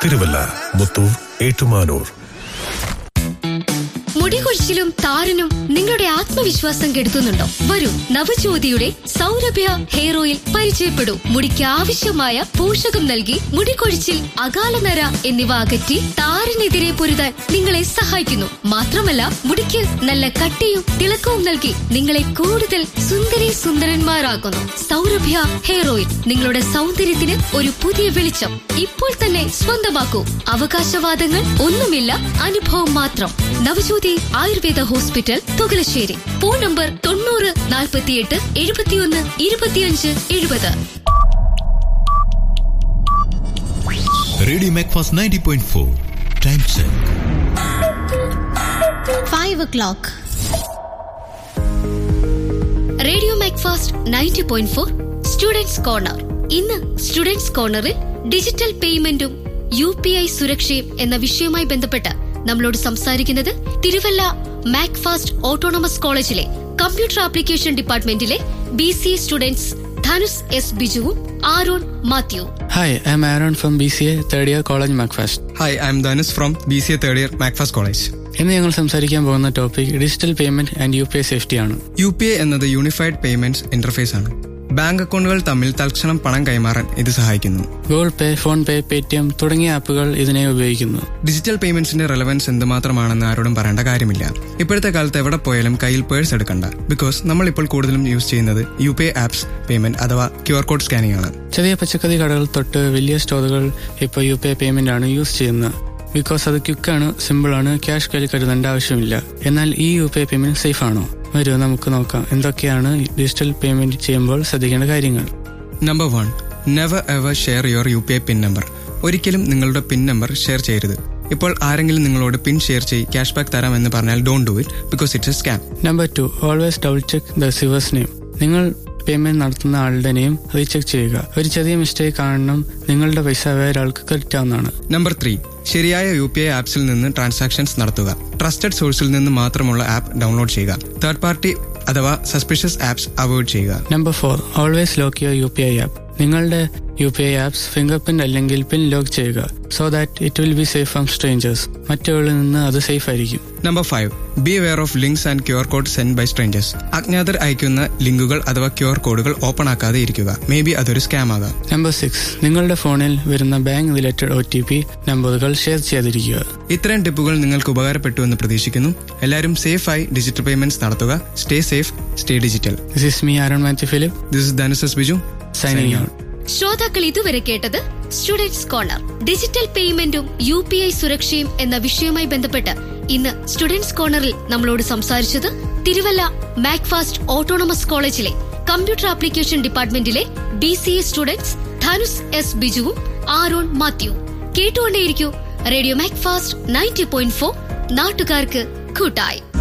തിരുവല്ല മുത്തൂർ ഏറ്റുമാനൂർ മുടികൊഴിച്ചിലും താരനും നിങ്ങളുടെ ആത്മവിശ്വാസം കെടുത്തുന്നുണ്ടോ വരൂ നവജ്യോതിയുടെ സൗരഭ്യ ഹെയർ ഓയിൽ പരിചയപ്പെടൂ മുടിക്ക് ആവശ്യമായ പോഷകം നൽകി മുടികൊഴിച്ചിൽ അകാലനര എന്നിവ അകറ്റി താരനെതിരെ പൊരുതാൻ നിങ്ങളെ സഹായിക്കുന്നു മാത്രമല്ല മുടിക്ക് നല്ല കട്ടിയും തിളക്കവും നൽകി നിങ്ങളെ കൂടുതൽ സുന്ദരി സുന്ദരന്മാരാക്കുന്നു സൗരഭ്യ ഹെയർ ഓയിൽ നിങ്ങളുടെ സൗന്ദര്യത്തിന് ഒരു പുതിയ വെളിച്ചം ഇപ്പോൾ തന്നെ സ്വന്തമാക്കൂ അവകാശവാദങ്ങൾ ഒന്നുമില്ല അനുഭവം മാത്രം Navajyothi Ayurveda hospital Thukalassery phone number തൊണ്ണൂറ് നാൽപ്പത്തിയെട്ട് എഴുപത്തിയൊന്ന് ഇരുപത്തിയഞ്ച് എഴുപത് radio MacFast ninety point four time check five o'clock radio MacFast ninety point four students corner ഇന്ന് സ്റ്റുഡൻസ് കോർണറിൽ ഡിജിറ്റൽ പേയ്മെന്റും യു പി ഐ സുരക്ഷയും എന്ന വിഷയവുമായി ബന്ധപ്പെട്ട് നമ്മളോട് സംസാരിക്കുന്നത് തിരുവല്ല മാക്ഫാസ്റ്റ് ഓട്ടോണമസ് കോളേജിലെ കമ്പ്യൂട്ടർ ആപ്ലിക്കേഷൻ ഡിപ്പാർട്ട്മെന്റിലെ B C A students Dhanus S ബിജുവും Aaron Mathew Hi, I'm Aaron from BCA Third Year College MacFast. Hi I'm Dhanus from B C A third year MacFast college ഇന്ന് ഞങ്ങൾ സംസാരിക്കാൻ പോകുന്ന topic digital payment and U P I safety ആണ് U P I എന്നത് unified payments interface ആണ് ബാങ്ക് അക്കൗണ്ടുകൾ തമ്മിൽ തൽക്ഷണം പണം കൈമാറാൻ ഇത് സഹായിക്കുന്നു Google Pay PhonePe Paytm തുടങ്ങിയ ആപ്പുകൾ ഇതിനെ ഉപയോഗിക്കുന്നു ഡിജിറ്റൽ പേയ്മെന്റ്സിന്റെ റെലവൻസ് എന്തുമാത്രമാണെന്ന് ആരോടും പറയേണ്ട കാര്യമില്ല ഇപ്പോഴത്തെ കാലത്ത് എവിടെ പോയാലും കയ്യിൽ പേഴ്സ് എടുക്കണ്ട ബിക്കോസ് നമ്മൾ ഇപ്പോൾ കൂടുതലും യൂസ് ചെയ്യുന്നത് U P I apps payment അഥവാ ക്യു ആർ കോഡ് സ്കാനിംഗ് ആണ് ചെറിയ പച്ചക്കറി കടകൾ തൊട്ട് വലിയ സ്റ്റോറുകൾ ഇപ്പോൾ യു പി ഐ പേയ്മെന്റ് ആണ് യൂസ് ചെയ്യുന്നത് ബിക്കോസ് അത് ക്വിക്കാണ് സിമ്പിളാണ് ക്യാഷ് കയ്യിൽ കരുതേണ്ട ആവശ്യമില്ല എന്നാൽ ഈ U P I payment safe ആണോ വരൂ നമുക്ക് നോക്കാം എന്തൊക്കെയാണ് ഡിജിറ്റൽ പേയ്മെന്റ് ചെയ്യുമ്പോൾ ശ്രദ്ധിക്കേണ്ട കാര്യങ്ങൾ number one never ever share your U P I PIN number ഒരിക്കലും നിങ്ങളുടെ പിൻ നമ്പർ ഷെയർ ചെയ്യരുത് ഇപ്പോൾ ആരെങ്കിലും നിങ്ങളോട് പിൻ ഷെയർ ചെയ്ത് ക്യാഷ് ബാക്ക് തരാമെന്ന് പറഞ്ഞാൽ don't do it because it's a scam number two always double check the receiver's name നിങ്ങൾ പേയ്മെന്റ് നടത്തുന്ന ആളുടെ നെയിം റീചെക്ക് ചെയ്യുക ഒരു ചെറിയ മിസ്റ്റേക്ക് കാണണം നിങ്ങളുടെ പൈസ വേറെ ആൾക്ക് ക്രെഡിറ്റ് ആവുന്നതാണ് നമ്പർ ത്രീ ശരിയായ യു പി ഐ ആപ്സിൽ നിന്ന് ട്രാൻസാക്ഷൻസ് നടത്തുക ട്രസ്റ്റഡ് സോഴ്സിൽ നിന്ന് മാത്രമുള്ള ആപ്പ് ഡൗൺലോഡ് ചെയ്യുക തേർഡ് പാർട്ടി അഥവാ സസ്പിഷ്യസ് ആപ്സ് അവോയ്ഡ് ചെയ്യുക number four always lock your U P I app നിങ്ങളുടെ U P I apps fingerprint അല്ലെങ്കിൽ പിൻ ലോക്ക് ചെയ്യുക so that it will be safe from strangers മറ്റുള്ളവരിൽ നിന്ന് അത് safe ആയിരിക്കും number five beware of links and Q R code send by strangers അജ്ഞാതർ അയക്കുന്ന ലിങ്കുകൾ അഥവാ ക്യു ആർ കോഡുകൾ ഓപ്പൺ ആക്കാതെ ഇരിക്കുക മേ ബി അതൊരു സ്കാം ആകാം നമ്പർ സിക്സ് നിങ്ങളുടെ ഫോണിൽ വരുന്ന bank related O T P നമ്പറുകൾ ഷെയർ ചെയ്യാതിരിക്കുക ഇത്തരം ടിപ്പുകൾ നിങ്ങൾക്ക് ഉപകാരപ്പെട്ടു എന്ന് പ്രതീക്ഷിക്കുന്നു എല്ലാവരും സേഫായി ഡിജിറ്റൽ പേയ്മെന്റ്സ് നടത്തുക stay safe stay digital this is me Aaron Mathew Philip this is Dhanus Biju signing out ശ്രോതാക്കൾ ഇതുവരെ കേട്ടത് സ്റ്റുഡൻസ് കോർണർ ഡിജിറ്റൽ പേയ്മെന്റും യു പി ഐ സുരക്ഷയും എന്ന വിഷയവുമായി ബന്ധപ്പെട്ട് ഇന്ന് സ്റ്റുഡൻസ് കോർണറിൽ നമ്മളോട് സംസാരിച്ചത് തിരുവല്ല മാക്ഫാസ്റ്റ് ഓട്ടോണമസ് കോളേജിലെ കമ്പ്യൂട്ടർ ആപ്ലിക്കേഷൻ ഡിപ്പാർട്ട്മെന്റിലെ B C A students Dhanus S ബിജുവും ആരോൺ മാത്യു കേട്ടുകൊണ്ടേയിരിക്കൂ radio MacFast ninety point four നാട്ടുകാർക്ക് കൂട്ടായി